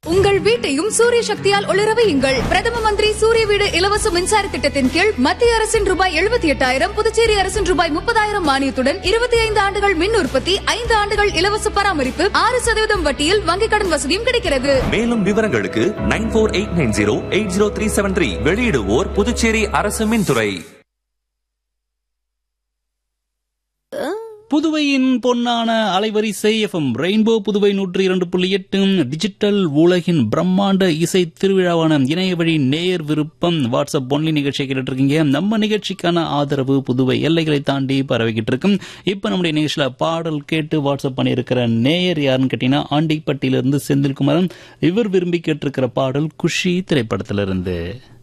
உங்கள் வீட்டையும் சூரிய சக்தியால் ஒளிர வையுங்கள் பிரதம மந்திரி சூரிய வீடு இலவச மின்சார திட்டத்தின் கீழ் மத்திய அரசின் ரூபாய் எழுபத்தி எட்டாயிரம் புதுச்சேரி அரசின் ரூபாய் முப்பதாயிரம் மானியத்துடன் இருபத்தி ஐந்து ஆண்டுகள் மின் உற்பத்தி ஐந்து ஆண்டுகள் இலவச பராமரிப்பு ஆறு சதவீதம் வட்டியில் வங்கிக் கடன் வசதியும் கிடைக்கிறது மேலும் விவரங்களுக்கு nine four eight nine zero eight zero three seven three வெளியிடுவோர் புதுச்சேரி அரசு மின்துறை புதுவையின் பொன்னான அலைவரிசை எஃப்எம் ரெயின்போ புதுவை நூற்றி இரண்டு புள்ளி எட்டு டிஜிட்டல் உலகின் பிரம்மாண்ட இசை திருவிழாவான இணைய வழி நேயர் விருப்பம் வாட்ஸ்அப் ஒன்லி நிகழ்ச்சியை கேட்டுட்டு இருக்கீங்க நம்ம நிகழ்ச்சிக்கான ஆதரவு புதுவை எல்லைகளை தாண்டி பரவிக்கிட்டு இருக்கும் இப்போ நம்முடைய நிகழ்ச்சியில பாடல் கேட்டு வாட்ஸ்அப் பண்ணியிருக்கிற நேயர் யாருன்னு கேட்டீங்கன்னா ஆண்டிப்பட்டியிலிருந்து செந்தில்குமாரன் இவர் விரும்பி கேட்டிருக்கிற பாடல் குஷி திரைப்படத்திலிருந்து